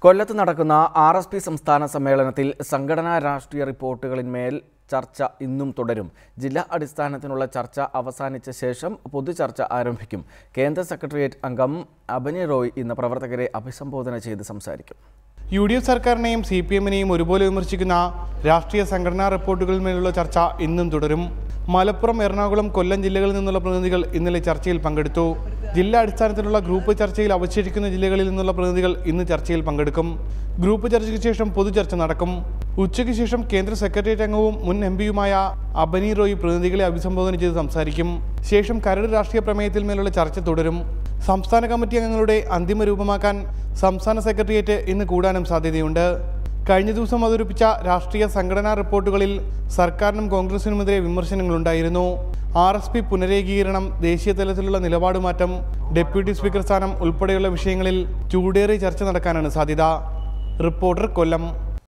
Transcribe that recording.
കൊല്ലത്ത് നടക്കുന്ന R S P സംസ്ഥാന സമ്മേളനത്തിൽ സംഘടനാ രാഷ്ട്രീയ റിപ്പോർട്ടുകളിന്മേൽ ചർച്ച ഇന്നും തുടരും ജില്ലാ അടിസ്ഥാനത്തിനുള്ള ചർച്ച അവസാനിച്ച ശേഷം പൊതുചർച്ച ആരംഭിക്കും കേന്ദ്ര സെക്രട്ടേറിയറ്റ് അംഗം അബനി റോയ് ഇന്ന് പ്രവർത്തകരെ അഭിസംബോധന ചെയ്ത് സംസാരിക്കും യു ഡി എഫ് സർക്കാരിനെയും സി പി എമ്മിനെയും ഒരുപോലെ വിമർശിക്കുന്ന രാഷ്ട്രീയ സംഘടനാ റിപ്പോർട്ടുകളിന്മേലുള്ള ചർച്ച ഇന്നും തുടരും മലപ്പുറം എറണാകുളം കൊല്ലം ജില്ലകളിൽ നിന്നുള്ള പ്രതിനിധികൾ ഇന്നലെ ചർച്ചയിൽ പങ്കെടുത്തു ജില്ലാ അടിസ്ഥാനത്തിലുള്ള ഗ്രൂപ്പ് ചർച്ചയിൽ അവശേഷിക്കുന്ന ജില്ലകളിൽ നിന്നുള്ള പ്രതിനിധികൾ ഇന്ന് ചർച്ചയിൽ പങ്കെടുക്കും ഗ്രൂപ്പ് ചർച്ചയ്ക്ക് ശേഷം പൊതുചർച്ച നടക്കും ഉച്ചയ്ക്ക് ശേഷം കേന്ദ്ര സെക്രട്ടേറിയറ്റ് അംഗവും മുൻ എം പിയുമായ അബനി റോയ് പ്രതിനിധികളെ അഭിസംബോധന ചെയ്ത് സംസാരിക്കും ശേഷം കരട് രാഷ്ട്രീയ പ്രമേയത്തിൽ മേലുള്ള ചർച്ച തുടരും സംസ്ഥാന കമ്മിറ്റി അംഗങ്ങളുടെ അന്തിമ രൂപമാക്കാൻ സംസ്ഥാന സെക്രട്ടേറിയറ്റ് ഇന്ന് കൂടാനും സാധ്യതയുണ്ട് കഴിഞ്ഞ ദിവസം അവതരിപ്പിച്ച രാഷ്ട്രീയ സംഘടനാ റിപ്പോർട്ടുകളിൽ സർക്കാരിനും കോൺഗ്രസിനുമെതിരെ വിമർശനങ്ങളുണ്ടായിരുന്നു ആർ എസ് പി പുനരേകീകരണം ദേശീയ തലത്തിലുള്ള നിലപാട് മാറ്റം ഡെപ്യൂട്ടി സ്പീക്കർ സ്ഥാനം ഉൾപ്പെടെയുള്ള വിഷയങ്ങളിൽ ചൂടേറിയ ചർച്ച നടക്കാനാണ് സാധ്യത റിപ്പോർട്ടർ കൊല്ലം